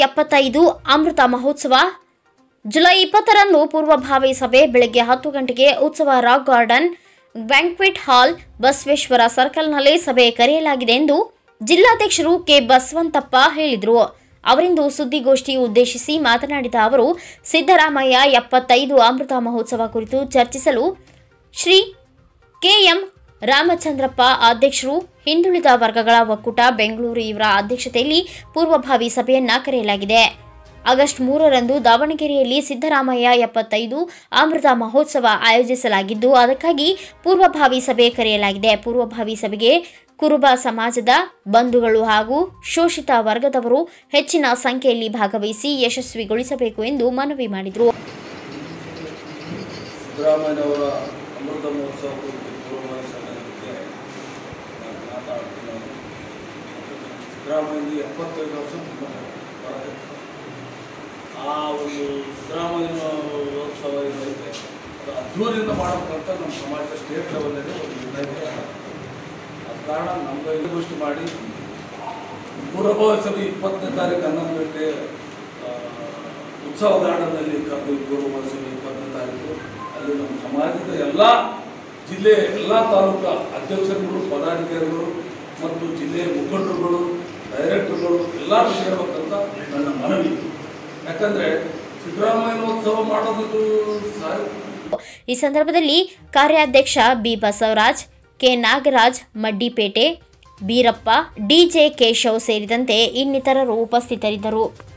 ಎಪ್ಪತ್ತೈದು ಅಮೃತ ಮಹೋತ್ಸವ ಜುಲೈ ಇಪ್ಪತ್ತರಂದು ಪೂರ್ವಭಾವಿ ಸಭೆ ಬೆಳಗ್ಗೆ ಹತ್ತು ಗಂಟೆಗೆ Utsav rock garden banquet hall Basaveshwara ಸರ್ಕಲ್ನಲ್ಲಿ ಸಭೆ ಕರೆಯಲಾಗಿದೆ ಎಂದು ಜಿಲ್ಲಾಧ್ಯಕ್ಷರು ಕೆ ಬಸವಂತಪ್ಪ ಹೇಳಿದರು ಅವರಿಂದು ಸುದ್ದಿಗೋಷ್ಠಿ ಉದ್ದೇಶಿಸಿ ಮಾತನಾಡಿದ ಅವರು ಸಿದ್ದರಾಮಯ್ಯ ಎಪ್ಪತ್ತೈದು ಅಮೃತ ಮಹೋತ್ಸವ ಕುರಿತು ಚರ್ಚಿಸಲು ಶ್ರೀ ಕೆಎಂ ರಾಮಚಂದ್ರಪ್ಪ ಅಧ್ಯಕ್ಷರು ಹಿಂದುಳಿದ ವರ್ಗಗಳ ಒಕ್ಕೂಟ ಬೆಂಗಳೂರು ಇವರ ಅಧ್ಯಕ್ಷತೆಯಲ್ಲಿ ಪೂರ್ವಭಾವಿ ಸಭೆಯನ್ನ ಕರೆಯಲಾಗಿದೆ ಆಗಸ್ಟ್ ಮೂರರಂದು ದಾವಣಗೆರೆಯಲ್ಲಿ ಸಿದ್ದರಾಮಯ್ಯ ಎಪ್ಪತ್ತೈದು ಅಮೃತ ಮಹೋತ್ಸವ ಆಯೋಜಿಸಲಾಗಿದ್ದು ಅದಕ್ಕಾಗಿ ಪೂರ್ವಭಾವಿ ಸಭೆ ಕರೆಯಲಾಗಿದೆ ಪೂರ್ವಭಾವಿ ಸಭೆಗೆ ಕುರುಬ ಸಮಾಜದ ಬಂಧುಗಳು ಹಾಗೂ ಶೋಷಿತ ವರ್ಗದವರು ಹೆಚ್ಚಿನ ಸಂಖ್ಯೆಯಲ್ಲಿ ಭಾಗವಹಿಸಿ ಯಶಸ್ವಿಗೊಳಿಸಬೇಕು ಎಂದು ಮನವಿ ಮಾಡಿದರು ಸಿದ್ದರಾಮಯ್ಯನವರ ಅಮೃತ ಮಹೋತ್ಸವ ಕುರಿತು ಪೂರ್ವಭಾವಿ ಸಭೆಗೆ ನಾನು ಮಾತಾಡ್ತೀನಿ ನಾನು. ಸಿದ್ದರಾಮಯ್ಯಂದು ಎಪ್ಪತ್ತೈದು ವರ್ಷ ತುಂಬ ಬರಕತ್ತೆ ಆ ಒಂದು ಸಿದ್ದರಾಮಯ್ಯನ ಉತ್ಸವ ಏನೈತೆ ಅದು ಅದ್ದೂರಿಯಿಂದ ಮಾಡಬೇಕಂತ ನಮ್ಮ ಸಮಾಜ ಸ್ಟೇಟ್ ಲೆವೆಲಲ್ಲಿ ಒಂದು ನಿರ್ಣಯ ಇದೆ. ಆ ಕಾರಣ ನಮ್ಗೆ ಇಗೋಷ್ಠಿ ಮಾಡಿ ಪೂರ್ವಭಾವಿ ಸಭೆ ಇಪ್ಪತ್ತನೇ ತಾರೀಕು ಹನ್ನೊಂದು ಗಂಟೆ ಆ, ಉತ್ಸವ ಗಾರ್ಡನ್ನಲ್ಲಿ ಕರೆದು ಪೂರ್ವಭಾವಿ ಸಭೆ ಇಪ್ಪತ್ತನೇ ತಾರೀಕು ಅಲ್ಲಿ ನಮ್ಮ ಸಮಾಜದ ಎಲ್ಲ ಜಿಲ್ಲೆಯ ಎಲ್ಲ ತಾಲೂಕಾ ಅಧ್ಯಕ್ಷರುಗಳು ಪದಾಧಿಕಾರಿಗಳು ಮತ್ತು ಜಿಲ್ಲೆಯ ಮುಖಂಡರುಗಳು ಡೈರೆಕ್ಟರ್ಗಳು ಎಲ್ಲರೂ ಸೇರ್ಬೇಕಂತ ನನ್ನ ಮನವಿ ಯಾಕಂದರೆ ಸಿದ್ದರಾಮಯ್ಯನೋತ್ಸವ ಮಾಡೋದು ಸಾರಿ ಈ ಸಂದರ್ಭದಲ್ಲಿ ಕಾರ್ಯಾಧ್ಯಕ್ಷ B Basavaraj K Nagaraj Maddipete Beerappa DJ Keshav ಸೇರಿದಂತೆ ಇನ್ನಿತರರು ಉಪಸ್ಥಿತರಿದ್ದರು